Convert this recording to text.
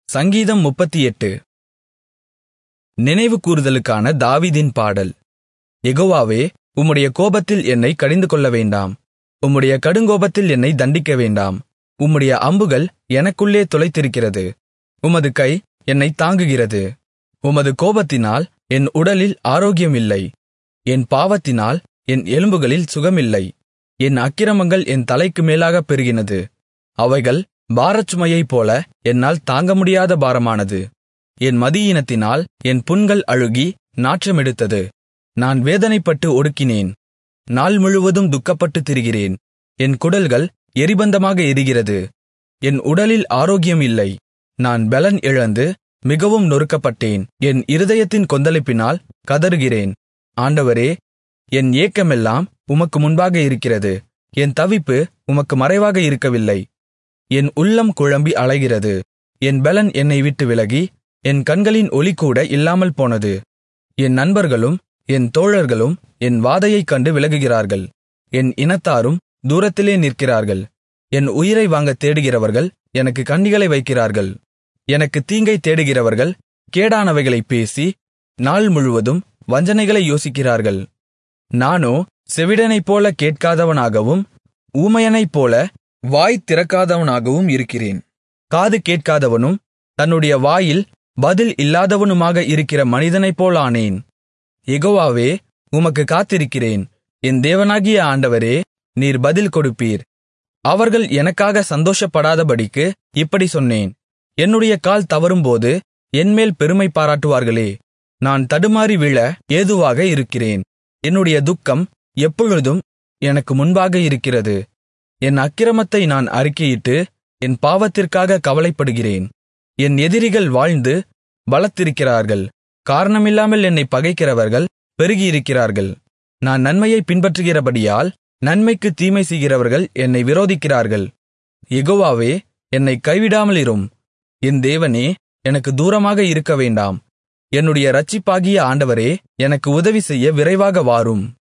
சங்கீதம் முப்பத்தெட்டு நினைவுகூருதலுக்கான தாவீதின் பாடல் யெகோவாவே உம்முடைய கோபத்தில் என்னைக் கடிந்துகொள்ளவேண்டாம் உம்முடைய கடுங்கோபத்தில் என்னைத் தண்டிக்கவேண்டாம் உம்முடைய அம்புகள் எனக்குள்ளே துளைத்திருக்கிறது உமது கை என்னைத் தாங்குகிறது உமது கோபத்தினால் என் உடலில் ஆரோக்கியம் இல்லை என் பாவத்தினால் என் எலும்புகளில் சுகமில்லை என் அக்கிரமங்கள் என் தலைக்கு மேலாகப் பெருகினது அவைகள் பாரச்சுமையைப்போல என்னால் தாங்கமுடியாத பாரமானது என் மதியீனத்தினால் என் புண்கள் அழுகி நாற்றமெடுத்தது நான் வேதனைப்பட்டு ஒடுக்கினேன் நாள் முழுவதும் துக்கப்பட்டுத் திரிகிறேன் என் குடல்கள் எரிபந்தமாக எரிகிறது என் உடலில் ஆரோக்கியம் இல்லை நான் பெலன் இழந்து மிகவும் நொறுக்கப்பட்டேன் என் இருதயத்தின் கொந்தளிப்பினால் கதறுகிறேன் ஆண்டவரே என் ஏக்கமெல்லாம் உமக்கு முன்பாக இருக்கிறது என் தவிப்பு உமக்கு மறைவாக இருக்கவில்லை என் உள்ளம் குழம்பி அலைகிறது என் பெலன் என்னை விட்டு விலகி என் கண்களின் ஒளிகூட இல்லாமல் போனது என் நண்பர்களும் என் தோழர்களும் என் வாதையைக் கண்டு விலகுகிறார்கள் என் இனத்தாரும் தூரத்திலே நிற்கிறார்கள் என் உயிரை வாங்கத் தேடுகிறவர்கள் எனக்கு கண்ணிகளை வைக்கிறார்கள் எனக்கு தீங்கை தேடுகிறவர்கள் கேடானவைகளைப் பேசி நாள் முழுவதும் வஞ்சனைகளை யோசிக்கிறார்கள் நானோ செவிடனைப்போல கேட்காதவனாகவும் ஊமையனைப்போல வாய் திறக்காதவனாகவும் இருக்கிறேன் காது கேட்காதவனும் தன்னுடைய வாயில் பதில் இல்லாதவனுமாக இருக்கிற மனிதனைப்போலானேன் யெகோவாவே உமக்கு காத்திருக்கிறேன் என் தேவனாகிய ஆண்டவரே நீர் பதில் கொடுப்பீர் அவர்கள் எனக்காக சந்தோஷப்படாதபடிக்கு இப்படி சொன்னேன் என்னுடைய கால் தவறும்போது என்மேல் பெருமை பாராட்டுவார்களே நான் தடுமாறி விழ ஏதுவாக இருக்கிறேன் என்னுடைய துக்கம் எப்பொழுதும் எனக்கு முன்பாக இருக்கிறது என் அக்கிரமத்தை நான் அறிக்கையிட்டு என் பாவத்திற்காக கவலைப்படுகிறேன் என் எதிரிகள் வாழ்ந்து பலத்திருக்கிறார்கள் காரணமில்லாமல் என்னை பகைக்கிறவர்கள் பெருகியிருக்கிறார்கள் நான் நன்மையை பின்பற்றுகிறபடியால் நன்மைக்கு தீமை செய்கிறவர்கள் என்னை விரோதிக்கிறார்கள் யெகோவாவே என்னை கைவிடாமலிரும் என் தேவனே எனக்கு தூரமாக இருக்க வேண்டாம் என்னுடைய இரட்சிப்பாகிய ஆண்டவரே எனக்கு உதவி செய்ய விரைவாக வாரும்